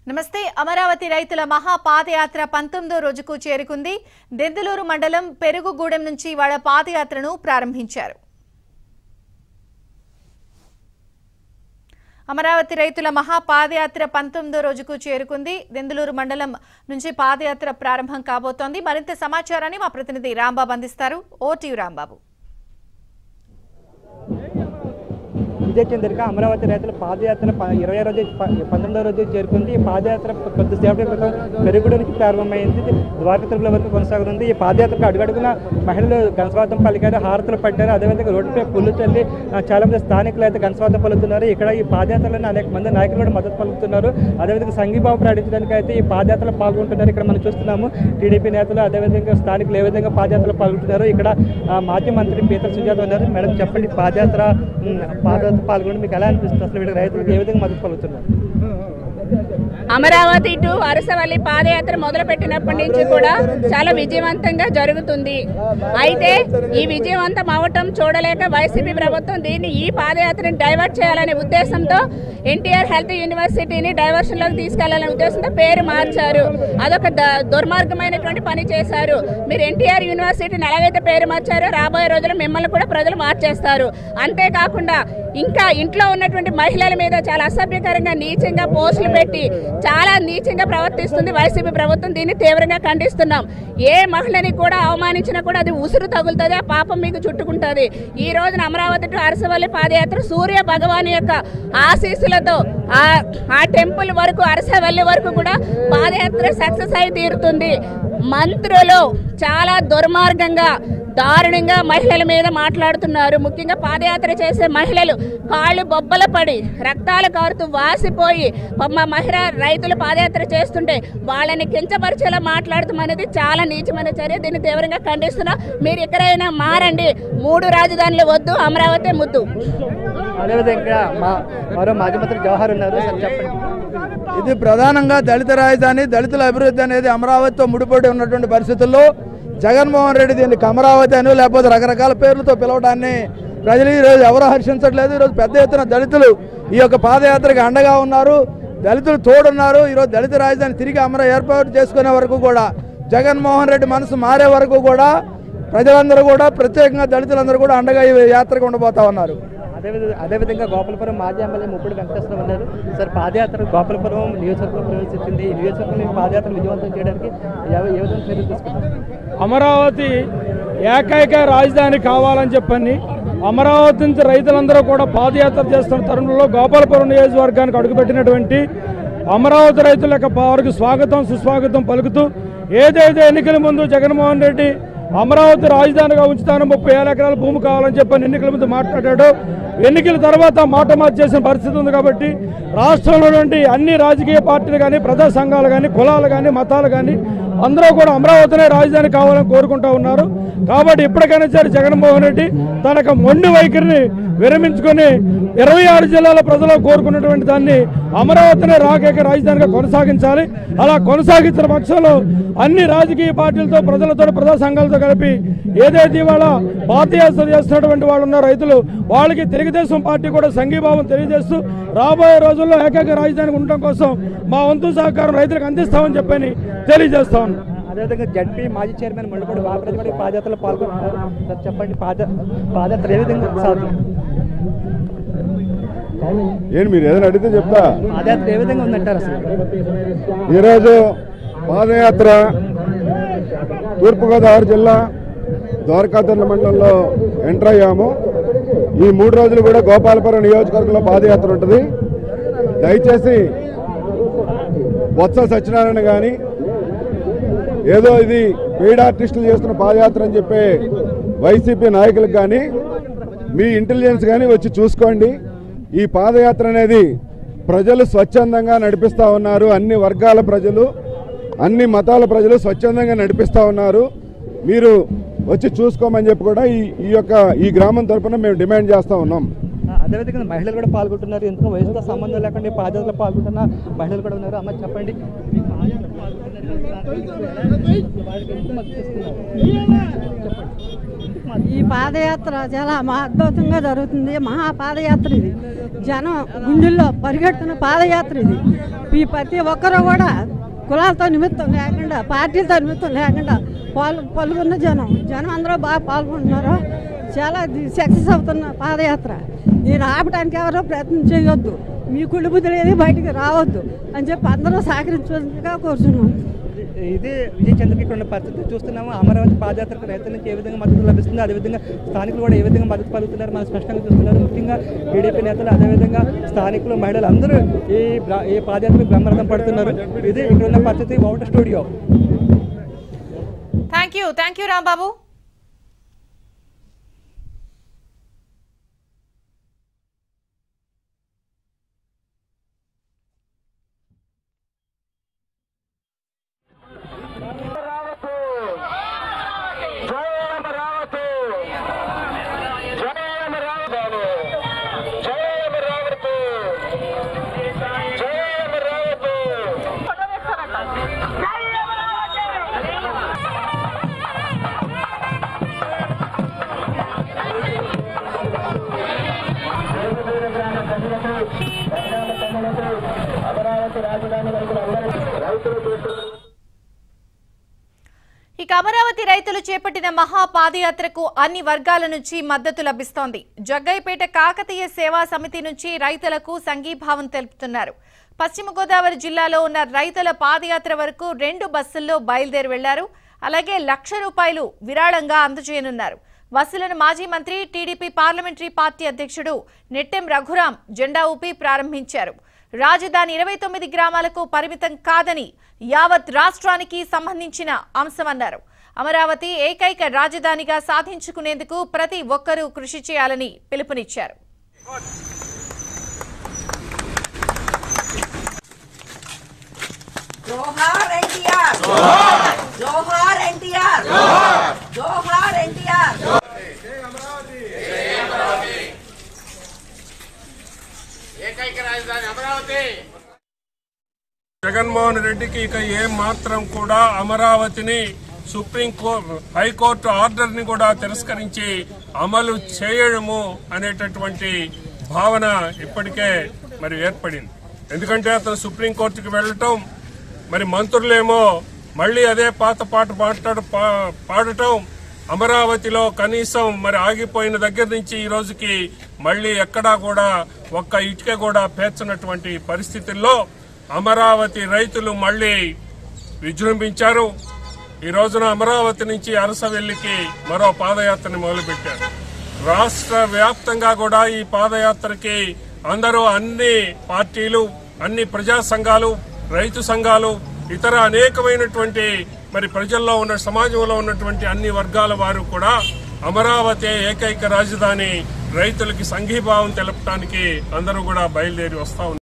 నమస్తే అమరావతి రైతుల మహా పాదయాత్ర పంతొమ్మిదో రోజుకు చేరుకుంది దెందులూరు మండలం పెరుగుగూడెం నుంచి వాళ్ళ పాదయాత్రను ప్రారంభించారు అమరావతి రైతుల మహా పాదయాత్ర పంతొమ్మిదో రోజుకు చేరుకుంది దెందులూరు మండలం నుంచి పాదయాత్ర ప్రారంభం కాబోతోంది మరింత సమాచారాన్ని మా ప్రతినిధి రాంబాబు అందిస్తారు ఓటీయు రాంబాబు ఇదే చంద్రిక అమరావతి రైతుల పాదయాత్ర ప- ఇరవై రోజు ప- పంతొమ్మిదో రోజు చేరుకుంది ఈ పాదయాత్ర కొ- కొద్దిసేపటి క్రితం పెరుగుడు నుంచి ప్రారంభమైంది ఇది ద్వారకా తిరుమల వరకు కొనసాగుతుంది ఈ పాదయాత్రకు అడుగడుగున మహిళలు ఘనస్వాతం పలికారు హారతులు పట్టారు అదేవిధంగా రోడ్డుపై పుల్లు చల్లి ఆ, చాలా మంది స్థానికులు అయితే ఘనస్వాతం పలుకుతున్నారు ఇక్కడ ఈ పాదయాత్రలో అనేక మంది నాయకులు కూడా మద్దతు పలుకుతున్నారు అదేవిధంగా సంఘీభావం ప్రకటించడానికి అయితే ఈ పాదయాత్రలో పాల్గొంటున్నారు ఇక్కడ మనం చూస్తున్నాము టీడీపీ నేతలు అదేవిధంగా స్థానికులు ఏ విధంగా పాదయాత్రలో పాల్గొంటున్నారు ఇక్కడ ఆ, మాజీ మంత్రి పీతల సుజాత ఉన్నారు మేడం చెప్పండి పాదయాత్ర ఉమ్, పాదయాత్ర పాల్గొని మీకు ఎలా అనిపిస్తుంది అసలు వీళ్ళకి రైతులకు ఏ విధంగా మద్దతు పలుకుతున్నారు అమరావతి టు అరసవల్లి పాదయాత్ర మొదలుపెట్టినప్పటి నుంచి కూడా చాలా విజయవంతంగా జరుగుతుంది అయితే ఈ విజయవంతం అవటం చూడలేక వైసీపీ ప్రభుత్వం దీన్ని ఈ పాదయాత్రని డైవర్ట్ చేయాలనే ఉద్దేశంతో ఎన్టీఆర్ హెల్త్ యూనివర్సిటీని డైవర్షన్ లోకి తీసుకెళ్లాలనే ఉద్దేశంతో పేరు మార్చారు అదొక ద- దుర్మార్గమైనటువంటి పని చేశారు మీరు ఎన్టీఆర్ యూనివర్సిటీని ఎలాగైతే పేరు మార్చారో రాబోయే రోజుల్లో మిమ్మల్ని కూడా ప్రజలు మార్చేస్తారు అంతేకాకుండా ఇంకా ఇంట్లో ఉన్నటువంటి మహిళల మీద చాలా అసభ్యకరంగా నీచంగా పోస్టులు పెట్టి చాలా నీచంగా ప్రవర్తిస్తుంది వైసీపీ ప్రభుత్వం దీన్ని తీవ్రంగా ఖండిస్తున్నాం ఏ మహిళని కూడా అవమానించినా కూడా అది ఉసురు తగులుతుంది ఆ పాపం మీకు చుట్టుకుంటుంది ఈ రోజున అమరావతి టు అరసవల్లి పాదయాత్ర సూర్య భగవాన్ యొక్క ఆశీస్సులతో ఆ ఆ టెంపుల్ వరకు అరసవల్లి వరకు కూడా పాదయాత్ర సక్సెస్ అయి తీరుతుంది మంత్రులు చాలా దుర్మార్గంగా దారుణంగా మహిళల మీద మాట్లాడుతున్నారు ముఖ్యంగా పాదయాత్ర చేసే మహిళలు కాళ్ళు బొబ్బల పడి రక్తాలు కారుతూ వాసిపోయి మా మహిళ రైతులు పాదయాత్ర చేస్తుంటే వాళ్ళని కించపరిచేలా మాట్లాడటం అనేది చాలా నీచమైన చర్య దీన్ని తీవ్రంగా ఖండిస్తున్నా మీరు ఎక్కడైనా మారండి మూడు రాజధానులు వద్దు అమరావతి ముద్దు అదేవిధంగా మా మరో మాజీ మంత్రి జవహర్ ఉన్నారు సార్ చెప్పండి ఇది ప్రధానంగా దళిత రాజధాని దళితుల అభివృద్ధి అనేది అమరావతితో ముడిపడి ఉన్నటువంటి పరిస్థితుల్లో జగన్మోహన్ రెడ్డి దీన్ని అమరావతి అని లేకపోతే రకరకాల పేర్లతో పిలవడాన్ని ప్రజలు ఈరోజు ఎవరు హర్షించట్లేదు ఈరోజు పెద్ద ఎత్తున దళితులు ఈ యొక్క పాదయాత్రకి అండగా ఉన్నారు దళితులు తోడున్నారు ఈరోజు దళిత రాజధాని తిరిగి అమర ఏర్పాటు చేసుకునే వరకు కూడా జగన్మోహన్ రెడ్డి మనసు మారే వరకు కూడా ప్రజలందరూ కూడా ప్రత్యేకంగా దళితులందరూ కూడా అండగా ఈ యాత్రకు ఉండబోతా ఉన్నారు అదేవిధంగా అదేవిధంగా గోపాలపురం మాజీ ఎమ్మెల్యే ముప్పుడు వెంకటేశ్వర ఉన్నారు సార్ పాదయాత్ర గోపాలపురం నియోజకవర్గం ప్రవేశించింది ఈ నియోజకవర్గం ఈ పాదయాత్ర విజయవంతం చేయడానికి ఏ- ఏ విధంగా చర్యలు తీసుకున్నారు అమరావతి ఏకైక రాజధాని కావాలని చెప్పని అమరావతి నుంచి రైతులందరూ కూడా పాదయాత్ర చేస్తున్న తరుణంలో గోపాలపురం నియోజకవర్గానికి అడుగుపెట్టినటువంటి అమరావతి రైతుల యొక్క వారికి స్వాగతం సుస్వాగతం పలుకుతూ ఏదైతే ఎన్నికల ముందు జగన్మోహన్ రెడ్డి అమరావతి రాజధానిగా ఉంచుతాను ముప్పై ఏళ్ళ ఎకరాల భూమి కావాలని చెప్పని ఎన్నికల ముందు మాట్లాడాడు ఎన్నికల తర్వాత మాట మార్చేసిన పరిస్థితి ఉంది కాబట్టి రాష్ట్రంలో నుండి అన్ని రాజకీయ పార్టీలు కానీ ప్రజా సంఘాలు కానీ కులాలు కానీ మతాలు కానీ అందరూ కూడా అమరావతినే రాజధాని కావాలని కోరుకుంటా ఉన్నారు కాబట్టి ఇప్పటికైనా సరే జగన్మోహన్ రెడ్డి తనకు మొండి వైఖరిని విరమించుకొని ఇరవై ఆరు జిల్లాల ప్రజలు కోరుకున్నటువంటి దాన్ని అమరావతినే రాకేక రాజధానిగా కొనసాగించాలి అలా కొనసాగించిన పక్షంలో అన్ని రాజకీయ పార్టీలతో ప్రజలతో ప్రజా సంఘాలతో కలిపి ఏదైతే ఇవాళ పాదయాత్ర చేస్తున్నటువంటి వాళ్ళు ఉన్నారో రైతులు వాళ్ళకి తెలుగుదేశం పార్టీ కూడా సంఘీభావం తెలియజేస్తూ రాబోయే రోజుల్లో ఏకైక రాజధానికి ఉండటం కోసం మా వంతు సహకారం రైతులకు అందిస్తామని చెప్పని తెలియజేస్తా ఉన్నాం అదేవిధంగా జడ్పీ మాజీ చైర్మన్ మండపడి బాపరాజు కూడా ఈ పాదయాత్రలో పాల్గొంటున్నారు సార్ చెప్పండి పాద పాదయాత్ర ఏ విధంగా సాగుతుంది ఏంటి మీరు ఏదైనా అడిగితే చెప్తా పాదయాత్ర ఏ విధంగా ఉందంటారు అసలు ఈరోజు పాదయాత్ర తూర్పుగోదావరి జిల్లా ద్వారకాతర్ల మండలంలో ఎంటర్ అయ్యాము ఈ మూడు రోజులు కూడా గోపాలపురం నియోజకవర్గంలో పాదయాత్ర ఉంటుంది దయచేసి బొత్స సత్యనారాయణ కానీ ఏదో ఇది పెయిడ్ ఆర్టిస్టులు చేస్తున్న పాదయాత్ర అని చెప్పే వైసీపీ నాయకులకు కానీ మీ ఇంటెలిజెన్స్ కానీ వచ్చి చూసుకోండి ఈ పాదయాత్ర అనేది ప్రజలు స్వచ్ఛందంగా నడిపిస్తూ ఉన్నారు అన్ని వర్గాల ప్రజలు అన్ని మతాల ప్రజలు స్వచ్ఛందంగా నడిపిస్తూ ఉన్నారు మీరు వచ్చి చూసుకోమని చెప్పి కూడా ఈ ఈ యొక్క ఈ గ్రామం తరపున మేము డిమాండ్ చేస్తూ ఉన్నాం అదేవిధంగా మహిళలు కూడా పాల్గొంటున్నారు ఎందుకు వయసుతో సంబంధం లేకుండా ఈ పాదయాత్రలో పాల్గొంటున్న మహిళలు కూడా ఉన్నారు అమ్మ చెప్పండి ఈ ఈ పాదయాత్ర చాలా మా అద్భుతంగా జరుగుతుంది మహా పాదయాత్ర ఇది జనం గుండెల్లో పరిగెడుతున్న పాదయాత్ర ఇది ఈ ప్రతి ఒక్కరూ కూడా కులాలతో నిమిత్తం లేకుండా పార్టీలతో నిమిత్తం లేకుండా పాల్ పాల్గొన్న జనం జనం అందరూ బాగా పాల్గొంటున్నారు చాలా సక్సెస్ అవుతున్న పాదయాత్ర దీన్ని ఆపడానికి ఎవరో ప్రయత్నం చేయొద్దు మీ కుళ్ళు బుద్ధులు ఏది బయటికి రావద్దు అని చెప్పి అందరూ సహకరించవలసిందిగా కోరుతున్నాం ఇదే విజయ్ చంద్రకి ఇక్కడ ఉన్న పరిస్థితి చూస్తున్నాము అమరావతి పాదయాత్రకు రైతుల నుంచి ఏ విధంగా మద్దతు లభిస్తుంది అదేవిధంగా స్థానికులు కూడా ఏ విధంగా మద్దతు పలుకుతున్నారు మనం స్పష్టంగా చూస్తున్నారు ముఖ్యంగా టీడీపీ నేతలు అదేవిధంగా స్థానికులు మహిళలు అందరూ ఈ బ్ర- ఈ పాదయాత్రకు బ్రహ్మరథం పడుతున్నారు ఇది ఇక్కడ ఉన్న పరిస్థితి out studio thank you thank you Rambabu ఇక అమరావతి రైతులు చేపట్టిన మహా పాదయాత్రకు అన్ని వర్గాల నుంచి మద్దతు లభిస్తోంది జగ్గైపేట కాకతీయ సేవా సమితి నుంచి రైతులకు సంఘీభావం తెలుపుతున్నారు పశ్చిమ గోదావరి జిల్లాలో ఉన్న రైతుల పాదయాత్ర వరకు రెండు బస్సుల్లో బయలుదేరి వెళ్లారు అలాగే లక్ష రూపాయలు విరాళంగా అందజేయనున్నారు బస్సులను మాజీ మంత్రి టీడీపీ పార్లమెంటరీ పార్టీ అధ్యక్షుడు నెట్టెం రఘురాం జెండా ఊపి ప్రారంభించారు రాజధాని ఇరవై తొమ్మిది గ్రామాలకు పరిమితం కాదని యావత్ రాష్ట్రానికి సంబంధించిన అంశమన్నారు అమరావతి ఏకైక రాజధానిగా సాధించుకునేందుకు ప్రతి ఒక్కరూ కృషి చేయాలని పిలుపునిచ్చారు జోహార్ ఎన్టీఆర్ జోహార్ ఎన్టీఆర్ జోహార్ ఎన్టీఆర్ జగన్మోహన్ రెడ్డికి ఇక ఏం మాత్రం కూడా అమరావతిని సుప్రీం కోర్టు హైకోర్టు ఆర్డర్ ని కూడా తిరస్కరించి అమలు చేయడము అనేటటువంటి భావన ఇప్పటికే మరి ఏర్పడింది ఎందుకంటే అతను సుప్రీం కోర్టుకి వెళ్ళటం మరి మంత్రులేమో మళ్ళీ అదే పాత పాట మాట్లాడ పా- పాడటం అమరావతిలో కనీసం మరి ఆగిపోయిన దగ్గర నుంచి ఈ రోజుకి మళ్ళీ ఎక్కడా కూడా ఒక్క ఇటుక కూడా పేర్చనటువంటి పరిస్థితుల్లో అమరావతి రైతులు మళ్ళీ విజృంభించారు ఈ రోజున అమరావతి నుంచి అరసవెల్లికి మరో పాదయాత్రని మొదలుపెట్టారు రాష్ట్ర వ్యాప్తంగా కూడా ఈ పాదయాత్రకి అందరూ అన్ని పార్టీలు అన్ని ప్రజా సంఘాలు రైతు సంఘాలు ఇతర అనేకమైనటువంటి మరి ప్రజల్లో ఉన్న సమాజంలో ఉన్నటువంటి అన్ని వర్గాల వారు కూడా అమరావతి ఏకైక రాజధాని రైతులకి సంఘీభావం తెలపడానికి అందరూ కూడా బయలుదేరి వస్తా ఉన్నారు